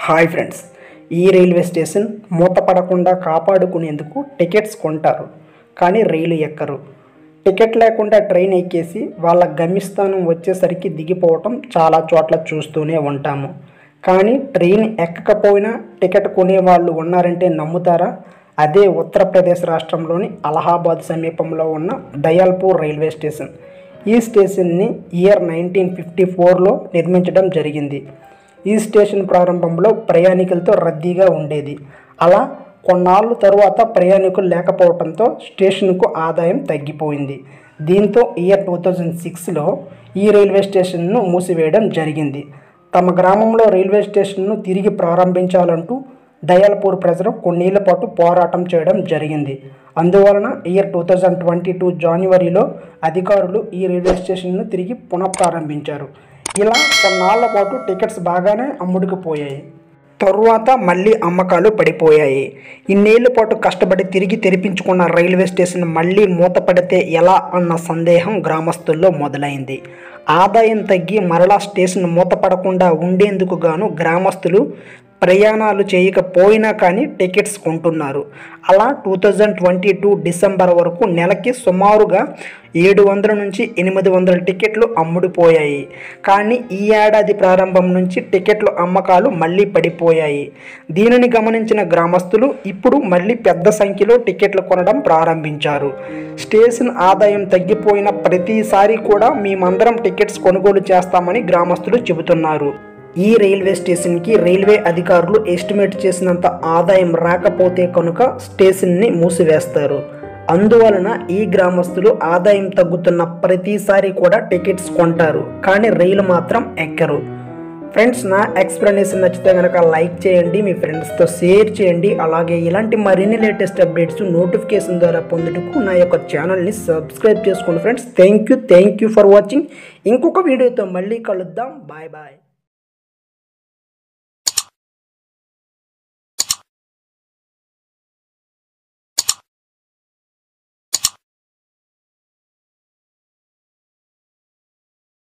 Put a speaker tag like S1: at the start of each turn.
S1: hi friends ఈ railway station మూతపడకుండా కాపాడుకునేందుకు టికెట్స్ కొంటారు కానీ రైలు ఎక్కరు టికెట్ లేకుండా ట్రైన్ ఎక్కేసి వాళ్ళ గమ్యస్థానం వచ్చేసరికి దిగిపోవటం చాలా చోట్ల చూస్తూనే ఉంటాము కానీ ట్రైన్ ఎక్కకపోయినా టికెట్ కొనే వాళ్ళు ఉన్నారంటే నమ్ముతారా అదే ఉత్తరప్రదేశ్ రాష్ట్రంలోని అలహాబాద్ సమీపంలో ఉన్న దయాల్పూర్ రైల్వే స్టేషన్ ఈ స్టేషన్ని ఇయర్ నైన్టీన్ ఫిఫ్టీ ఫోర్లో నిర్మించడం జరిగింది ఈ స్టేషన్ ప్రారంభంలో ప్రయాణికులతో రద్దీగా ఉండేది అలా కొన్నాళ్ళు తరువాత ప్రయాణికులు లేకపోవడంతో స్టేషన్కు ఆదాయం తగ్గిపోయింది దీంతో ఇయర్ టూ థౌజండ్ సిక్స్లో ఈ రైల్వే స్టేషన్ను మూసివేయడం జరిగింది తమ గ్రామంలో రైల్వే స్టేషన్ను తిరిగి ప్రారంభించాలంటూ దయాల్పూర్ ప్రజలు కొన్నేళ్ల పాటు పోరాటం చేయడం జరిగింది అందువలన year two thousand twenty two జనవరిలో అధికారులు ఈ రైల్వే స్టేషన్ను తిరిగి పునఃప్రారంభించారు ఇలా కొన్నాళ్ల పాటు టికెట్స్ బాగానే అమ్ముడుకుపోయాయి తరువాత మళ్ళీ అమ్మకాలు పడిపోయాయి ఇన్నేళ్ల పాటు కష్టపడి తిరిగి తెరిపించుకున్న రైల్వే స్టేషన్ మళ్ళీ మూతపడితే ఎలా అన్న సందేహం గ్రామస్తుల్లో మొదలైంది ఆదాయం తగ్గి మరలా స్టేషన్ మూతపడకుండా ఉండేందుకు గాను గ్రామస్తులు ప్రయాణాలు చేయకపోయినా కానీ టికెట్స్ కొంటున్నారు అలా two thousand twenty two December వరకు నెలకి సుమారుగా ఏడు వందల నుంచి ఎనిమిది వందల టికెట్లు అమ్ముడుపోయాయి కానీ ఈ ఏడాది ప్రారంభం నుంచి టికెట్లు అమ్మకాలు మళ్ళీ పడిపోయాయి దీనిని గమనించిన గ్రామస్తులు ఇప్పుడు మళ్ళీ పెద్ద సంఖ్యలో టికెట్లు కొనడం ప్రారంభించారు స్టేషన్ ఆదాయం తగ్గిపోయిన ప్రతిసారి కూడా మేమందరం టికెట్స్ కొనుగోలు చేస్తామని గ్రామస్తులు చెబుతున్నారు ఈ రైల్వే స్టేషన్కి రైల్వే అధికారులు ఎస్టిమేట్ చేసినంత ఆదాయం రాకపోతే కనుక స్టేషన్ని మూసివేస్తారు అందువలన ఈ గ్రామస్తులు ఆదాయం తగ్గుతున్న ప్రతిసారి కూడా టికెట్స్ కొంటారు కానీ రైలు మాత్రం ఎక్కరు ఫ్రెండ్స్ నా ఎక్స్ప్లెనేషన్ నచ్చితే కనుక లైక్ చేయండి మీ ఫ్రెండ్స్తో షేర్ చేయండి అలాగే ఇలాంటి మరిన్ని లేటెస్ట్ అప్డేట్స్ నోటిఫికేషన్ ద్వారా పొందుటకు నా యొక్క ఛానల్ని సబ్స్క్రైబ్ చేసుకోండి friends thank you thank you for watching ఇంకొక వీడియోతో మళ్ళీ కలుద్దాం బాయ్ బాయ్